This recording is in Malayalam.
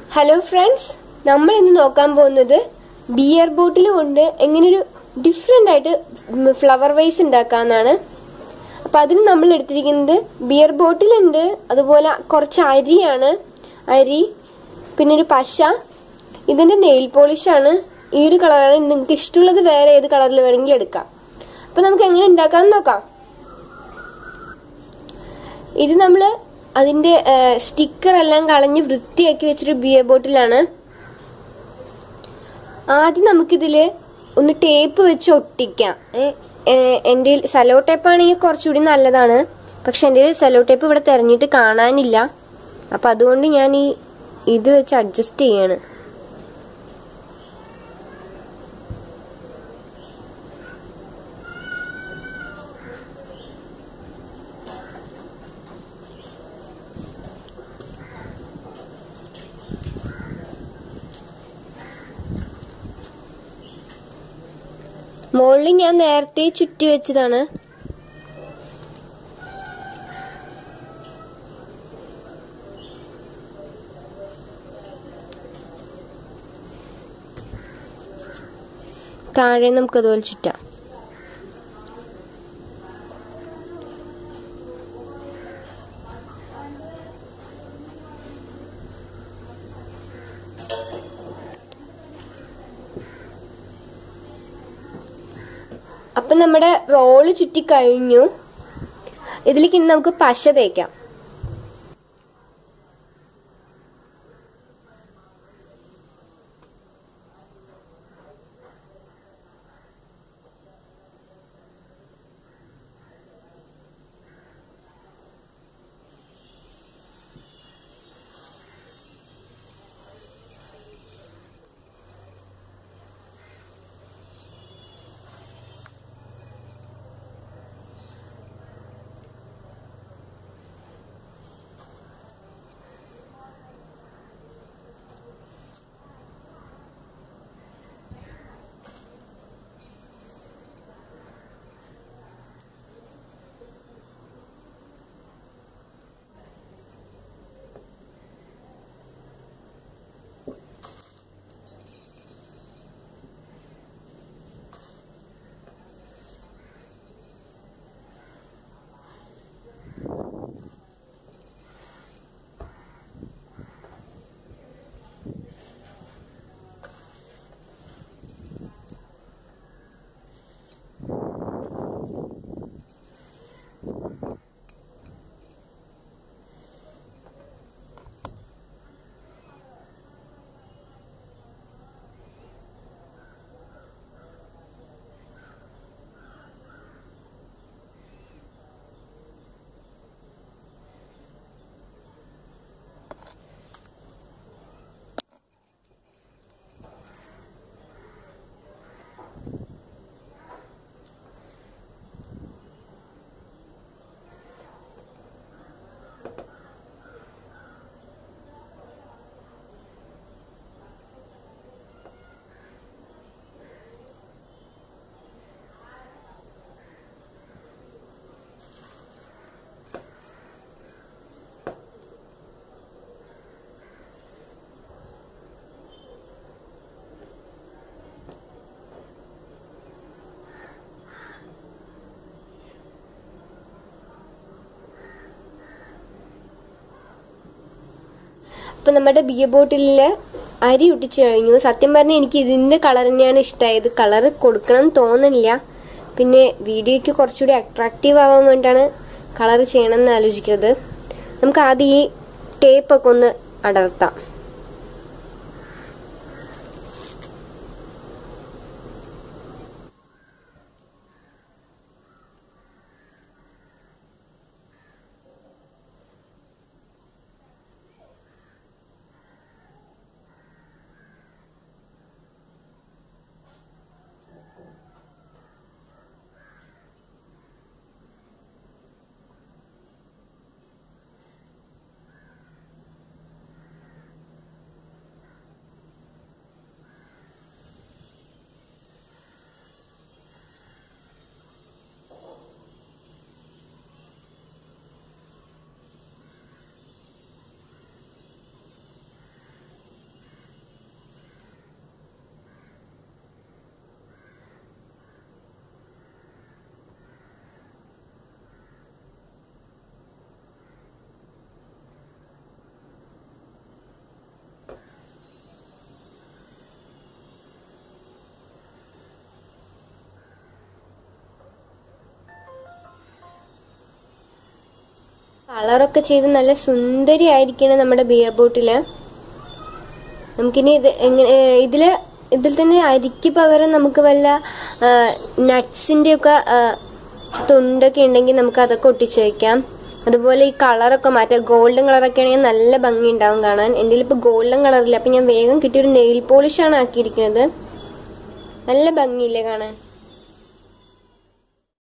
ഹലോ ഫ്രണ്ട്സ് നമ്മൾ ഇന്ന് നോക്കാൻ പോകുന്നത് ബിയർ ബോട്ടിൽ കൊണ്ട് എങ്ങനെയൊരു ഡിഫറെൻ്റ് ആയിട്ട് ഫ്ലവർ വൈസ് ഉണ്ടാക്കാന്നാണ് അപ്പം അതിന് നമ്മൾ എടുത്തിരിക്കുന്നത് ബിയർ ബോട്ടിലുണ്ട് അതുപോലെ കുറച്ച് അരിയാണ് അരി പിന്നെ ഒരു പശ ഇതിൻ്റെ നെയിൽ പോളിഷാണ് ഈ ഒരു കളറാണ് നിങ്ങൾക്ക് ഇഷ്ടമുള്ളത് വേറെ ഏത് കളറിൽ വേണമെങ്കിലും എടുക്കാം അപ്പം നമുക്ക് എങ്ങനെ ഉണ്ടാക്കാമെന്ന് നോക്കാം ഇത് നമ്മൾ അതിന്റെ സ്റ്റിക്കർ എല്ലാം കളഞ്ഞ് വൃത്തിയാക്കി വെച്ചൊരു ബിയർ ബോട്ടിലാണ് ആദ്യം നമുക്കിതില് ഒന്ന് ടേപ്പ് വെച്ച് ഒട്ടിക്കാം എൻ്റെ സെലോ ടേപ്പ് ആണെങ്കിൽ കുറച്ചുകൂടി നല്ലതാണ് പക്ഷെ എൻ്റെ സെലോ ടേപ്പ് ഇവിടെ തിരഞ്ഞിട്ട് കാണാനില്ല അപ്പം അതുകൊണ്ട് ഞാൻ ഈ ഇത് വെച്ച് അഡ്ജസ്റ്റ് ചെയ്യാണ് മുകളിൽ ഞാൻ നേരത്തെ ചുറ്റി വെച്ചതാണ് താഴെ നമുക്ക് അതുപോലെ ചുറ്റാം അപ്പം നമ്മുടെ റോള് ചുറ്റി കഴിഞ്ഞു ഇതിലേക്ക് ഇനി നമുക്ക് പശ തേക്കാം അപ്പം നമ്മുടെ ബിയർ ബോട്ടിലിൽ അരി ഒട്ടിച്ചു കഴിഞ്ഞു സത്യം പറഞ്ഞാൽ എനിക്ക് ഇതിന്റെ കളർ തന്നെയാണ് ഇഷ്ടമായത് കളർ കൊടുക്കണം എന്ന് തോന്നുന്നില്ല പിന്നെ വീഡിയോയ്ക്ക് കുറച്ചുകൂടി അട്രാക്റ്റീവ് ആവാൻ വേണ്ടിയാണ് കളർ ചെയ്യണമെന്ന് ആലോചിക്കുന്നത് നമുക്ക് ആദ്യം ഈ ടേപ്പൊക്കെ ഒന്ന് അടർത്താം കളറൊക്കെ ചെയ്ത് നല്ല സുന്ദരിയായിരിക്കണം നമ്മുടെ ബിയർ ബോട്ടില് നമുക്കിനി ഇത് എങ്ങനെ ഇതില് ഇതിൽ തന്നെ അരിക്ക് പകരം നമുക്ക് വല്ല നട്ട്സിന്റെ ഒക്കെ തൊണ്ടൊക്കെ ഉണ്ടെങ്കിൽ നമുക്ക് അതൊക്കെ ഒട്ടിച്ചു വെക്കാം അതുപോലെ ഈ കളറൊക്കെ മാറ്റാം ഗോൾഡൻ കളറൊക്കെ ആണെങ്കിൽ നല്ല ഭംഗി ഉണ്ടാവും കാണാൻ എൻ്റെ ഇപ്പോൾ ഗോൾഡൻ കളറില്ല അപ്പം ഞാൻ വേഗം കിട്ടിയൊരു നെയിൽ പോളിഷാണ് ആക്കിയിരിക്കുന്നത് നല്ല ഭംഗിയില്ലേ കാണാൻ